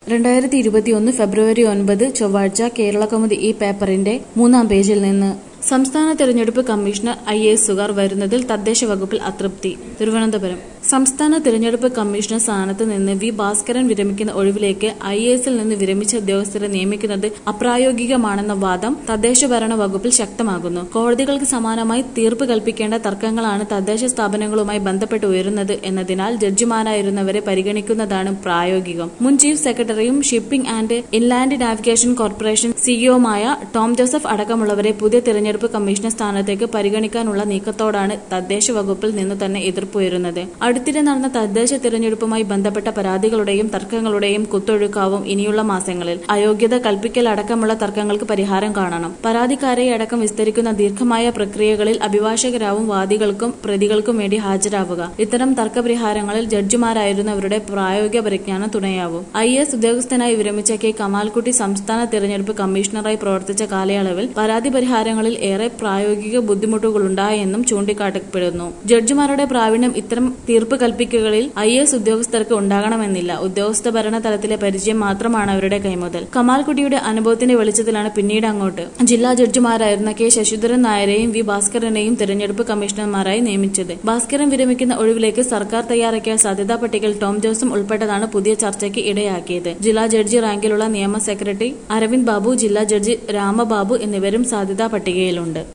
രണ്ടായിരത്തി ഇരുപത്തിയൊന്ന് ഫെബ്രുവരി ഒൻപത് ചൊവ്വാഴ്ച കേരളകൗമുദി ഈ പേപ്പറിന്റെ മൂന്നാം പേജിൽ നിന്ന് സംസ്ഥാന തെരഞ്ഞെടുപ്പ് കമ്മീഷണർ ഐ എ എസുകാർ വരുന്നതിൽ തദ്ദേശ വകുപ്പിൽ അതൃപ്തി തിരുവനന്തപുരം സംസ്ഥാന തിരഞ്ഞെടുപ്പ് കമ്മീഷണർ സ്ഥാനത്ത് നിന്ന് വി ഭാസ്കരൻ വിരമിക്കുന്ന ഒഴിവിലേക്ക് ഐ എ എസിൽ നിന്ന് വിരമിച്ച ഉദ്യോഗസ്ഥരെ നിയമിക്കുന്നത് അപ്രായോഗികമാണെന്ന വാദം തദ്ദേശ ഭരണ വകുപ്പിൽ ശക്തമാകുന്നു കോടതികൾക്ക് സമാനമായി തീർപ്പ് കൽപ്പിക്കേണ്ട തർക്കങ്ങളാണ് തദ്ദേശ സ്ഥാപനങ്ങളുമായി ബന്ധപ്പെട്ട് ഉയരുന്നത് എന്നതിനാൽ ജഡ്ജിമാരായിരുന്നവരെ പരിഗണിക്കുന്നതാണ് പ്രായോഗികം മുൻ ചീഫ് സെക്രട്ടറിയും shipping and inland navigation corporation സിഇഒമായ ടോം ജോസഫ് അടക്കമുള്ളവരെ പുതിയ തിരഞ്ഞെടുപ്പ് കമ്മീഷണർ സ്ഥാനത്തേക്ക് പരിഗണിക്കാനുള്ള നീക്കത്തോടാണ് തദ്ദേശ വകുപ്പിൽ നിന്ന് തന്നെ എതിർപ്പുയരുന്നത് അടുത്തിടെ നടന്ന തദ്ദേശ തിരഞ്ഞെടുപ്പുമായി ബന്ധപ്പെട്ട പരാതികളുടെയും തർക്കങ്ങളുടെയും കുത്തൊഴുക്കാവും ഇനിയുള്ള മാസങ്ങളിൽ അയോഗ്യത കൽപ്പിക്കൽ അടക്കമുള്ള തർക്കങ്ങൾക്ക് പരിഹാരം കാണണം പരാതിക്കാരെ അടക്കം വിസ്തരിക്കുന്ന ദീർഘമായ പ്രക്രിയകളിൽ അഭിഭാഷകരാവും വാദികൾക്കും പ്രതികൾക്കും വേണ്ടി ഹാജരാവുക ഇത്തരം തർക്കപരിഹാരങ്ങളിൽ ജഡ്ജിമാരായിരുന്നവരുടെ പ്രായോഗിക പരിജ്ഞാനം തുണയാവും ഐ എസ് ഉദ്യോഗസ്ഥനായി വിരമിച്ച കെ കമാൽക്കുട്ടി സംസ്ഥാന തിരഞ്ഞെടുപ്പ് കമ്മീഷണറായി പ്രവർത്തിച്ച കാലയളവിൽ പരാതി പരിഹാരങ്ങളിൽ ഏറെ പ്രായോഗിക ബുദ്ധിമുട്ടുകളുണ്ടായെന്നും ചൂണ്ടിക്കാട്ടപ്പെടുന്നു ജഡ്ജിമാരുടെ പ്രാവീണ്യം ഇത്തരം തീർപ്പ് കൽപ്പിക്കകളിൽ ഐ എസ് ഉദ്യോഗസ്ഥർക്ക് ഉണ്ടാകണമെന്നില്ല ഉദ്യോഗസ്ഥ ഭരണ തലത്തിലെ പരിചയം മാത്രമാണ് അവരുടെ കൈമുതൽ കമാൽക്കുട്ടിയുടെ അനുഭവത്തിന്റെ വെളിച്ചത്തിലാണ് പിന്നീട് അങ്ങോട്ട് ജില്ലാ ജഡ്ജിമാരായിരുന്ന കെ ശശിധരൻ നായരെയും വി ഭാസ്കരനെയും തിരഞ്ഞെടുപ്പ് കമ്മീഷണർമാരായി നിയമിച്ചത് ഭാസ്കരൻ വിരമിക്കുന്ന ഒഴിവിലേക്ക് സർക്കാർ തയ്യാറാക്കിയ സാധ്യതാ പട്ടികയിൽ ടോം ജോസും ഉൾപ്പെട്ടതാണ് പുതിയ ചർച്ചയ്ക്ക് ഇടയാക്കിയത് ജില്ലാ ജഡ്ജി റാങ്കിലുള്ള നിയമ സെക്രട്ടറി അരവിന്ദ് ബാബു ജില്ലാ ജഡ്ജി രാമബാബു എന്നിവരും സാധ്യതാ പട്ടികയിലുണ്ട്